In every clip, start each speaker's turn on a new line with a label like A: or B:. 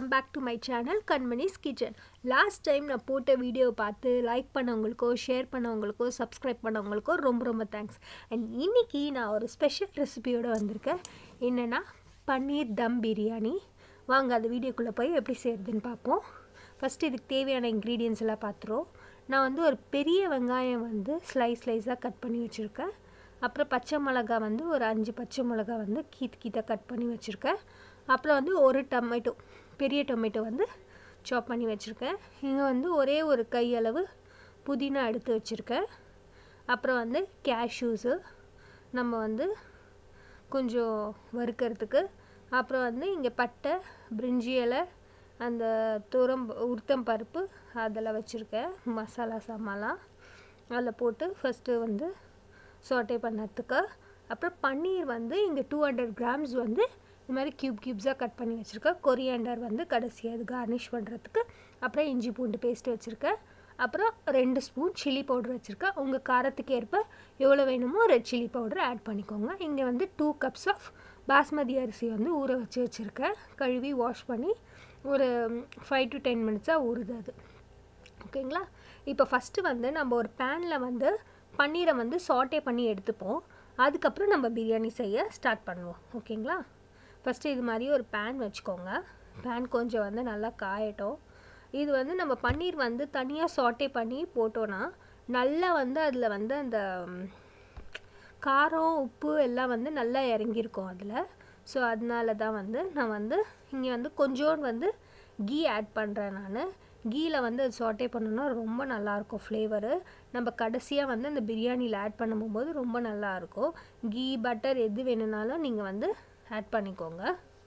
A: welcome back to my channel Kanmani's kitchen last time நான் போட்ட video பார்த்து லைக் பண்ணவங்களுக்கோ ஷேர் பண்ணவங்களுக்கோ சப்ஸ்கிரைப் பண்ணவங்களுக்கோ ரொம்ப ரொம்ப தேங்க்ஸ் அண்ட் இன்னைக்கு நான் ஒரு ஸ்பெஷல் ரெசிபியோடு வந்திருக்கேன் என்னென்னா பன்னீர் தம் பிரியாணி வாங்க அந்த வீடியோக்குள்ளே போய் எப்படி செய்கிறதுன்னு பார்ப்போம் ஃபஸ்ட்டு இதுக்கு தேவையான இன்க்ரீடியன்ஸ் எல்லாம் பார்த்துருவோம் நான் வந்து ஒரு பெரிய வெங்காயம் வந்து ஸ்லைஸ் ஸ்லைஸாக கட் பண்ணி வச்சுருக்கேன் அப்புறம் பச்சை மிளகா வந்து ஒரு அஞ்சு பச்சை மிளகா வந்து கீத்து கீத்தாக கட் பண்ணி வச்சுருக்கேன் அப்புறம் வந்து ஒரு டொமேட்டோ பெரிய டொமேட்டோ வந்து சாப் பண்ணி வச்சுருக்கேன் இங்கே வந்து ஒரே ஒரு கையளவு புதினா எடுத்து வச்சுருக்கேன் அப்புறம் வந்து கேஷ்யூஸு நம்ம வந்து கொஞ்சம் வறுக்கிறதுக்கு அப்புறம் வந்து இங்கே பட்டை பிரிஞ்சி இலை அந்த துரம் உளுத்தம் பருப்பு அதில் வச்சுருக்கேன் மசாலா சாமான்லாம் அதில் போட்டு ஃபஸ்ட்டு வந்து சோட்டை பண்ணதுக்கு அப்புறம் பன்னீர் வந்து இங்கே டூ ஹண்ட்ரட் கிராம்ஸ் வந்து இந்த மாதிரி க்யூப் க்யூப்ஸாக கட் பண்ணி வச்சுருக்கேன் கொரியாண்டர் வந்து கடைசியாக அது கார்னிஷ் பண்ணுறதுக்கு அப்புறம் இஞ்சி பூண்டு பேஸ்ட் வச்சுருக்கேன் அப்புறம் ரெண்டு ஸ்பூன் சில்லி பவுடர் வச்சுருக்கேன் உங்கள் காரத்துக்கு ஏற்ப எவ்வளோ வேணுமோ ரெட் சில்லி பவுடர் ஆட் பண்ணிக்கோங்க இங்கே வந்து டூ கப்ஸ் ஆஃப் பாஸ்மதி அரிசி வந்து ஊற வச்சு வச்சுருக்கேன் கழுவி வாஷ் பண்ணி ஒரு ஃபைவ் டு டென் மினிட்ஸாக ஊறுது அது ஓகேங்களா இப்போ ஃபஸ்ட்டு வந்து நம்ம ஒரு பேனில் வந்து பன்னீரை வந்து சாட்டே பண்ணி எடுத்துப்போம் அதுக்கப்புறம் நம்ம பிரியாணி செய்ய ஸ்டார்ட் பண்ணுவோம் ஓகேங்களா ஃபஸ்ட்டு இது மாதிரி ஒரு பேன் வச்சுக்கோங்க பேன் கொஞ்சம் வந்து நல்லா காயட்டும் இது வந்து நம்ம பன்னீர் வந்து தனியாக சாட்டே பண்ணி போட்டோன்னா நல்லா வந்து அதில் வந்து அந்த காரம் உப்பு எல்லாம் வந்து நல்லா இறங்கியிருக்கும் அதில் ஸோ அதனால தான் வந்து நான் வந்து இங்கே வந்து கொஞ்சோண்டு வந்து கீ ஆட் பண்ணுறேன் நான் கீயில் வந்து அது சாட்டே பண்ணோன்னா ரொம்ப நல்லாயிருக்கும் ஃப்ளேவரு நம்ம கடைசியாக வந்து அந்த பிரியாணியில் ஆட் பண்ணும்போது ரொம்ப நல்லாயிருக்கும் கீ பட்டர் எது வேணும்னாலும் நீங்கள் வந்து ஆட் பண்ணிக்கோங்க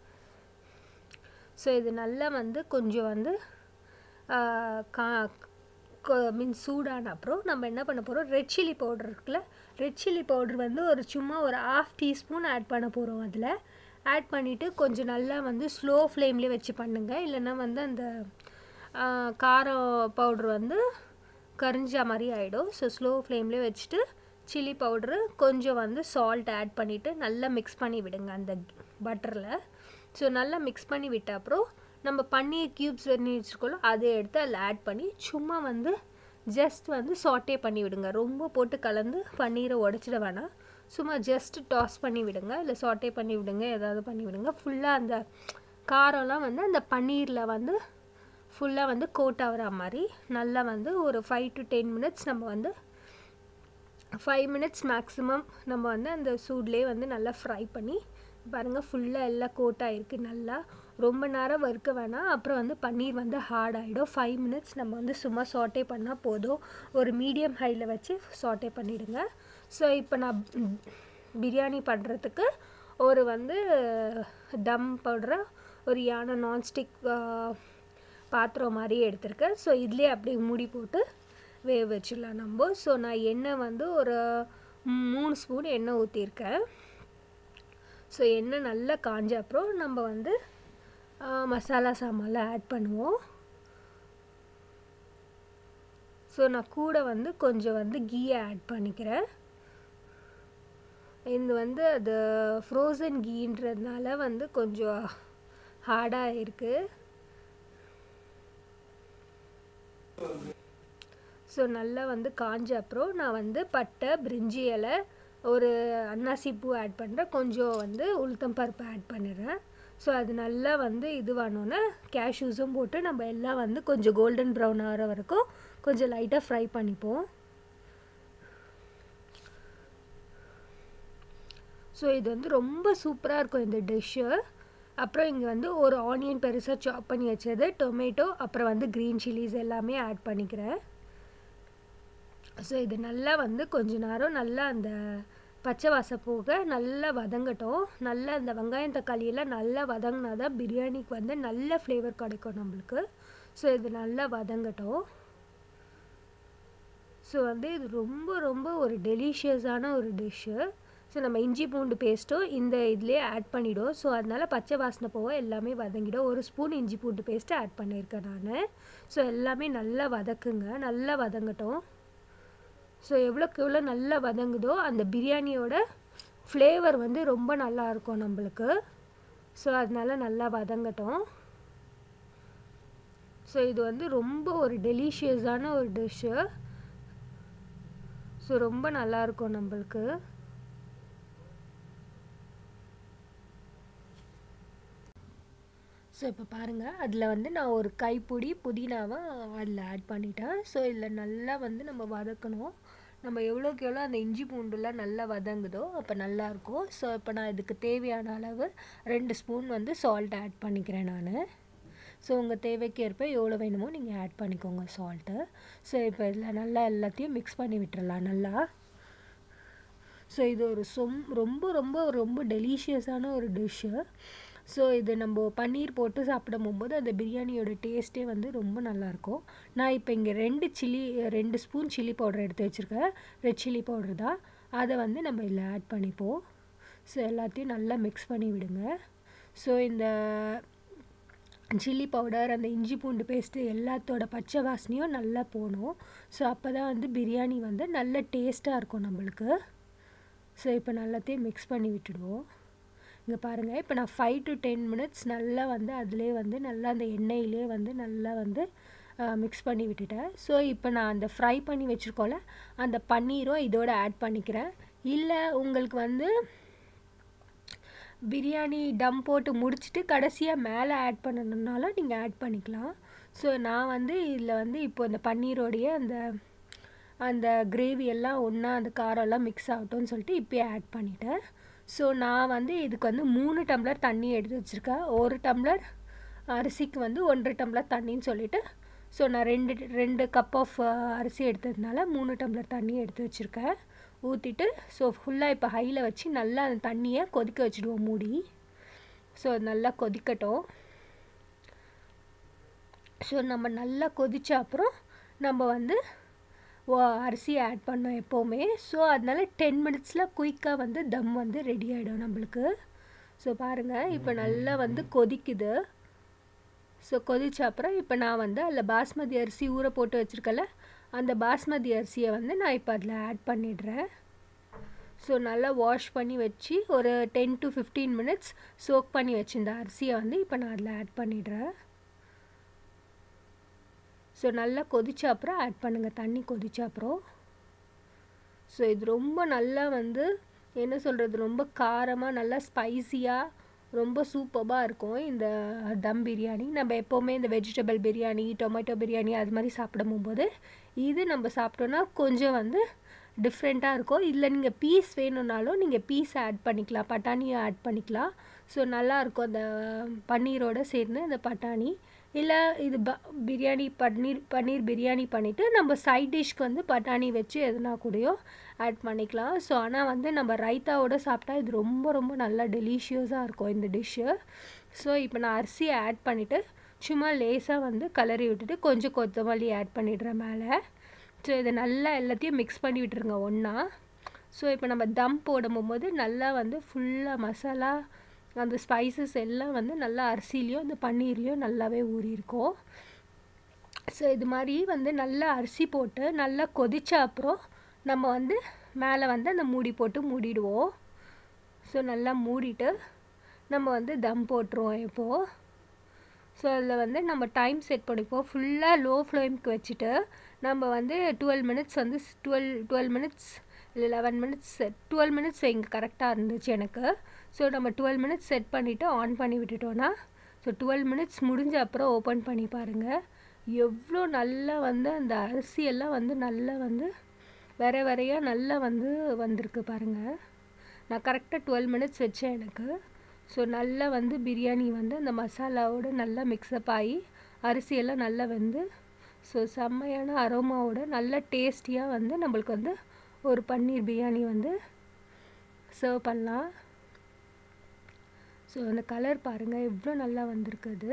A: ஸோ இது நல்லா வந்து கொஞ்சம் வந்து கா மீன் சூடான அப்புறம் நம்ம என்ன பண்ண போகிறோம் ரெட் சில்லி பவுடர் இருக்குல்ல ரெட் சில்லி பவுடர் வந்து ஒரு சும்மா ஒரு ஆஃப் டீஸ்பூன் ஆட் பண்ண போகிறோம் அதில் ஆட் பண்ணிவிட்டு கொஞ்சம் நல்லா வந்து ஸ்லோ ஃப்ளேம்லேயே வச்சு பண்ணுங்கள் இல்லைன்னா வந்து அந்த காரம் பவுட்ரு வந்து கரிஞ்சா மாதிரி ஆகிடும் ஸோ ஸ்லோ ஃப்ளேம்லேயே வச்சுட்டு சில்லி பவுட்ரு கொஞ்சம் வந்து சால்ட் ஆட் பண்ணிவிட்டு நல்லா மிக்ஸ் பண்ணி விடுங்க அந்த பட்டரில் ஸோ நல்லா மிக்ஸ் பண்ணி விட்ட அப்புறம் நம்ம பன்னீர் க்யூப்ஸ் பண்ணி வச்சுருக்கோம் அதை எடுத்து அதில் ஆட் பண்ணி சும்மா வந்து ஜஸ்ட் வந்து சாட்டே பண்ணி விடுங்க ரொம்ப போட்டு கலந்து பன்னீரை உடச்சிட வேணாம் சும்மா ஜஸ்ட் டாஸ் பண்ணி விடுங்க இல்லை சாட்டே பண்ணி விடுங்க ஏதாவது பண்ணி விடுங்க ஃபுல்லாக அந்த காரம்லாம் வந்து அந்த பன்னீரில் வந்து ஃபுல்லாக வந்து கோட் ஆகிற மாதிரி நல்லா வந்து ஒரு ஃபைவ் டு டென் மினிட்ஸ் நம்ம வந்து ஃபைவ் மினிட்ஸ் மேக்ஸிமம் நம்ம வந்து அந்த சூட்லேயே வந்து நல்லா ஃப்ரை பண்ணி பாருங்கள் ஃபுல்லாக எல்லாம் கோட் ஆகிருக்கு நல்லா ரொம்ப நேரம் வறுக்க வேணாம் அப்புறம் வந்து பன்னீர் வந்து ஹார்ட் ஆகிடும் ஃபைவ் மினிட்ஸ் நம்ம வந்து சும்மா சாட்டே பண்ணால் போதும் ஒரு மீடியம் ஹையில் வச்சு சாட்டே பண்ணிவிடுங்க ஸோ இப்போ நான் பிரியாணி பண்ணுறதுக்கு ஒரு வந்து டம் பவுடரை ஒரு யானை நான்ஸ்டிக் பாத்திரம் மாதிரி எடுத்திருக்கேன் ஸோ இதுலேயே அப்படியே மூடி போட்டு வேக வச்சிடலாம் நம்ம ஸோ நான் எண்ணெய் வந்து ஒரு மூணு ஸ்பூன் எண்ணெய் ஊற்றிருக்கேன் ஸோ எண்ணெய் நல்லா காஞ்ச அப்புறம் நம்ம வந்து மசாலா சாமான்லாம் ஆட் பண்ணுவோம் ஸோ நான் கூட வந்து கொஞ்சம் வந்து கீயை ஆட் பண்ணிக்கிறேன் இது வந்து அது ஃப்ரோசன் கீன்றதுனால வந்து கொஞ்சம் ஹார்டாக இருக்குது ஸோ நல்லா வந்து காஞ்ச அப்புறம் நான் வந்து பட்டை பிரிஞ்சி இலை ஒரு அன்னாசி பூ ஆட் பண்ணுறேன் கொஞ்சம் வந்து உளுத்தம் பருப்பு ஆட் பண்ணிடுறேன் ஸோ அது நல்லா வந்து இதுவானோன்னே கேஷ்யூஸும் போட்டு நம்ம எல்லாம் வந்து கொஞ்சம் கோல்டன் ப்ரௌன் ஆகிற வரைக்கும் கொஞ்சம் லைட்டாக ஃப்ரை பண்ணிப்போம் ஸோ இது வந்து ரொம்ப சூப்பராக இருக்கும் இந்த டிஷ்ஷு அப்புறம் இங்கே வந்து ஒரு ஆனியன் பெருசாக சாப் பண்ணி வச்சது டொமேட்டோ அப்புறம் வந்து க்ரீன் சில்லிஸ் எல்லாமே ஆட் பண்ணிக்கிறேன் ஸோ இது நல்லா வந்து கொஞ்ச நேரம் நல்லா அந்த பச்சை வாசம் போக நல்லா வதங்கட்டும் நல்லா அந்த வெங்காயம் தக்காளியெல்லாம் நல்லா வதங்கினா தான் பிரியாணிக்கு வந்து நல்ல ஃப்ளேவர் கிடைக்கும் நம்மளுக்கு ஸோ இது நல்லா வதங்கட்டும் ஸோ வந்து இது ரொம்ப ரொம்ப ஒரு டெலிஷியஸான ஒரு டிஷ்ஷு ஸோ நம்ம இஞ்சி பூண்டு பேஸ்ட்டும் இந்த இதுலேயே ஆட் பண்ணிவிடும் ஸோ அதனால் பச்சை வாசனை போக எல்லாமே வதங்கிடும் ஒரு ஸ்பூன் இஞ்சி பூண்டு பேஸ்ட்டு ஆட் பண்ணியிருக்கேன் நான் ஸோ எல்லாமே நல்லா வதக்குங்க நல்லா வதங்கட்டும் ஸோ எவ்வளோக்கு எவ்வளோ நல்லா வதங்குதோ அந்த பிரியாணியோட ஃப்ளேவர் வந்து ரொம்ப நல்லாயிருக்கும் நம்மளுக்கு ஸோ அதனால நல்லா வதங்கட்டும் ஸோ இது வந்து ரொம்ப ஒரு டெலிஷியஸான ஒரு டிஷ்ஷு ஸோ ரொம்ப நல்லாயிருக்கும் நம்மளுக்கு ஸோ இப்போ பாருங்கள் அதில் வந்து நான் ஒரு கைப்பிடி புதினாவை அதில் ஆட் பண்ணிட்டேன் ஸோ இதில் நல்லா வந்து நம்ம வதக்கணும் நம்ம எவ்வளோக்கு எவ்வளோ அந்த இஞ்சி பூண்டுலாம் நல்லா வதங்குதோ அப்போ நல்லாயிருக்கும் ஸோ இப்போ நான் இதுக்கு தேவையான அளவு ரெண்டு ஸ்பூன் வந்து சால்ட் ஆட் பண்ணிக்கிறேன் நான் ஸோ உங்கள் தேவைக்கு ஏற்ப எவ்வளோ வேணுமோ நீங்கள் ஆட் பண்ணிக்கோங்க சால்ட்டு ஸோ இப்போ இதில் நல்லா எல்லாத்தையும் மிக்ஸ் பண்ணி விட்டுறலாம் நல்லா ஸோ இது ஒரு சொம் ரொம்ப ரொம்ப ரொம்ப டெலிஷியஸான ஒரு டிஷ்ஷு ஸோ இது நம்ம பன்னீர் போட்டு சாப்பிடும் போது அந்த பிரியாணியோட டேஸ்ட்டே வந்து ரொம்ப நல்லாயிருக்கும் நான் இப்போ இங்கே ரெண்டு சில்லி ரெண்டு ஸ்பூன் சில்லி பவுடர் எடுத்து வச்சுருக்கேன் ரெட் சில்லி பவுடர் தான் அதை வந்து நம்ம இதில் ஆட் பண்ணிப்போம் ஸோ எல்லாத்தையும் நல்லா மிக்ஸ் பண்ணி விடுங்க ஸோ இந்த சில்லி பவுடர் அந்த இஞ்சி பூண்டு பேஸ்ட்டு எல்லாத்தோட பச்சை வாசனையும் நல்லா போகணும் ஸோ அப்போ தான் வந்து பிரியாணி வந்து நல்ல டேஸ்ட்டாக இருக்கும் நம்மளுக்கு ஸோ இப்போ நல்லாத்தையும் மிக்ஸ் பண்ணி விட்டுடுவோம் இங்கே பாருங்கள் இப்போ நான் ஃபைவ் டு டென் மினிட்ஸ் நல்லா வந்து அதிலே வந்து நல்லா அந்த எண்ணெயிலே வந்து நல்லா வந்து மிக்ஸ் பண்ணி விட்டுட்டேன் ஸோ இப்போ நான் அந்த ஃப்ரை பண்ணி வச்சுருக்கோம்ல அந்த பன்னீரும் இதோட ஆட் பண்ணிக்கிறேன் இல்லை உங்களுக்கு வந்து பிரியாணி டம் போட்டு முடிச்சுட்டு கடைசியாக மேலே ஆட் பண்ணணுன்னாலும் நீங்கள் ஆட் பண்ணிக்கலாம் ஸோ நான் வந்து இதில் வந்து இப்போ இந்த பன்னீரோடைய அந்த அந்த கிரேவி எல்லாம் ஒன்றா அந்த காரம்லாம் மிக்ஸ் ஆகட்டும்னு சொல்லிட்டு இப்போயே ஆட் பண்ணிட்டேன் ஸோ நான் வந்து இதுக்கு வந்து மூணு டம்ளர் தண்ணி எடுத்து வச்சுருக்கேன் ஒரு டம்ளர் அரிசிக்கு வந்து ஒன்றரை டம்ளர் தண்ணின்னு சொல்லிவிட்டு ஸோ நான் ரெண்டு ரெண்டு கப் ஆஃப் அரிசி எடுத்ததுனால மூணு டம்ளர் தண்ணி எடுத்து வச்சுருக்கேன் ஊற்றிட்டு ஸோ ஃபுல்லாக இப்போ ஹையில் வச்சு நல்லா அந்த தண்ணியை கொதிக்க வச்சுடுவோம் மூடி ஸோ நல்லா கொதிக்கட்டும் ஸோ நம்ம நல்லா கொதித்த அப்புறம் நம்ம வந்து அரிசியை ஆட் பண்ணோம் எப்போவுமே ஸோ அதனால டென் மினிட்ஸில் குயிக்காக வந்து தம் வந்து ரெடி ஆகிடும் நம்மளுக்கு ஸோ பாருங்கள் இப்போ நல்லா வந்து கொதிக்குது ஸோ கொதிச்ச அப்புறம் இப்போ நான் வந்து அதில் பாஸ்மதி அரிசி ஊற போட்டு வச்சுருக்கல அந்த பாஸ்மதி அரிசியை வந்து நான் இப்போ அதில் ஆட் பண்ணிடுறேன் ஸோ நல்லா வாஷ் பண்ணி வச்சு ஒரு ten to fifteen minutes soak பண்ணி வச்சுருந்த அரிசியை வந்து இப்போ நான் அதில் ஆட் பண்ணிடுறேன் ஸோ நல்லா கொதிச்ச அப்புறம் ஆட் பண்ணுங்கள் தண்ணி கொதிச்ச அப்புறம் ஸோ இது ரொம்ப நல்லா வந்து என்ன சொல்கிறது ரொம்ப காரமாக நல்லா ஸ்பைஸியாக ரொம்ப சூப்பராக இருக்கும் இந்த தம் பிரியாணி நம்ம எப்போவுமே இந்த வெஜிடபிள் பிரியாணி டொமேட்டோ பிரியாணி அது மாதிரி சாப்பிடும் போது இது நம்ம சாப்பிட்டோன்னா கொஞ்சம் வந்து டிஃப்ரெண்ட்டாக இருக்கும் இதில் நீங்கள் பீஸ் வேணும்னாலும் நீங்கள் பீஸ் ஆட் பண்ணிக்கலாம் பட்டாணியை ஆட் பண்ணிக்கலாம் ஸோ நல்லாயிருக்கும் அந்த பன்னீரோடு சேர்ந்து அந்த பட்டாணி இல்லை இது ப பிரியாணி பன்னீர் பன்னீர் பிரியாணி பண்ணிவிட்டு நம்ம சைட் டிஷ்க்கு வந்து பட்டாணி வச்சு எதுனா கூடயோ ஆட் பண்ணிக்கலாம் ஸோ ஆனால் வந்து நம்ம ரைத்தாவோட சாப்பிட்டா இது ரொம்ப ரொம்ப நல்லா டெலிஷியஸாக இருக்கும் இந்த டிஷ்ஷு ஸோ இப்போ நான் அரிசியை ஆட் பண்ணிவிட்டு சும்மா லேசாக வந்து கலரி விட்டுட்டு கொஞ்சம் கொத்தமல்லி ஆட் பண்ணிடுறேன் மேலே ஸோ இதை நல்லா எல்லாத்தையும் மிக்ஸ் பண்ணி விட்டுருங்க ஒன்றா ஸோ இப்போ நம்ம தம் போடும்போது நல்லா வந்து ஃபுல்லாக மசாலா அந்த ஸ்பைசஸ் எல்லாம் வந்து நல்லா அரிசிலையும் அந்த பன்னீர்லேயும் நல்லாவே ஊறியிருக்கும் ஸோ இது மாதிரி வந்து நல்லா அரிசி போட்டு நல்லா கொதிச்ச அப்புறம் நம்ம வந்து மேலே வந்து அந்த மூடி போட்டு மூடிடுவோம் ஸோ நல்லா மூடிட்டு நம்ம வந்து தம் போட்டுருவோம் இப்போது ஸோ அதில் வந்து நம்ம டைம் செட் பண்ணிப்போம் ஃபுல்லாக லோ ஃப்ளேம்க்கு வச்சுட்டு நம்ம வந்து டுவெல் மினிட்ஸ் வந்து டுவெல் டுவெல் மினிட்ஸ் இல்லை லெவன் மினிட்ஸ் டுவெல் மினிட்ஸ் இங்கே கரெக்டாக இருந்துச்சு எனக்கு ஸோ நம்ம டுவெல் மினிட்ஸ் செட் பண்ணிவிட்டு ஆன் பண்ணி விட்டுட்டோன்னா ஸோ டுவெல் மினிட்ஸ் முடிஞ்ச அப்புறம் ஓப்பன் பண்ணி பாருங்கள் எவ்வளோ நல்லா வந்து அந்த அரிசியெல்லாம் வந்து நல்லா வந்து வேற வேறையாக நல்லா வந்து வந்திருக்கு பாருங்கள் நான் கரெக்டாக டுவெல் மினிட்ஸ் வச்சேன் எனக்கு ஸோ நல்லா வந்து பிரியாணி வந்து அந்த மசாலாவோட நல்லா மிக்ஸ்அப் ஆகி அரிசியெல்லாம் நல்லா வந்து ஸோ செம்மையான அரோமாவோட நல்ல டேஸ்டியாக வந்து நம்மளுக்கு வந்து ஒரு பன்னீர் பிரியாணி வந்து சர்வ் பண்ணலாம் ஸோ அந்த கலர் பாருங்கள் எவ்வளோ நல்லா வந்திருக்குது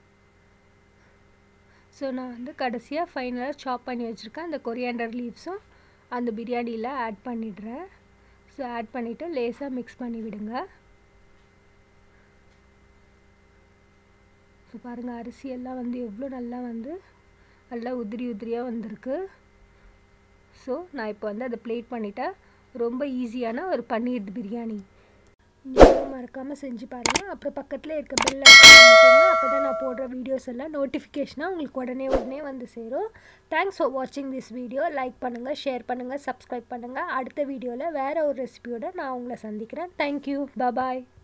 A: ஸோ நான் வந்து கடைசியாக ஃபைனலாக சாப் பண்ணி வச்சுருக்கேன் அந்த கொரியாண்டர் லீவ்ஸும் அந்த பிரியாணியில் ஆட் பண்ணிடுறேன் ஸோ ஆட் பண்ணிவிட்டு லேசாக மிக்ஸ் பண்ணி விடுங்க ஸோ பாருங்கள் அரிசி எல்லாம் வந்து எவ்வளோ நல்லா வந்து நல்லா உதிரி உதிரியாக வந்திருக்கு ஸோ நான் இப்போ வந்து அதை பிளேட் பண்ணிட்டேன் ரொம்ப ஈஸியான ஒரு பன்னீர் பிரியாணி நீங்களும் மறக்காமல் செஞ்சு பாருங்கள் அப்புறம் பக்கத்தில் இருக்க பெல் ஐக்கான் அமைச்சுங்க அப்போ தான் நான் போடுற வீடியோஸ் எல்லாம் நோட்டிஃபிகேஷனாக உங்களுக்கு உடனே உடனே வந்து சேரும் தேங்க்ஸ் ஃபார் வாட்சிங் திஸ் வீடியோ லைக் பண்ணுங்கள் ஷேர் பண்ணுங்கள் சப்ஸ்கிரைப் பண்ணுங்கள் அடுத்த வீடியோவில் வேறு ஒரு ரெசிபியோட நான் உங்களை சந்திக்கிறேன் தேங்க்யூ பபாய்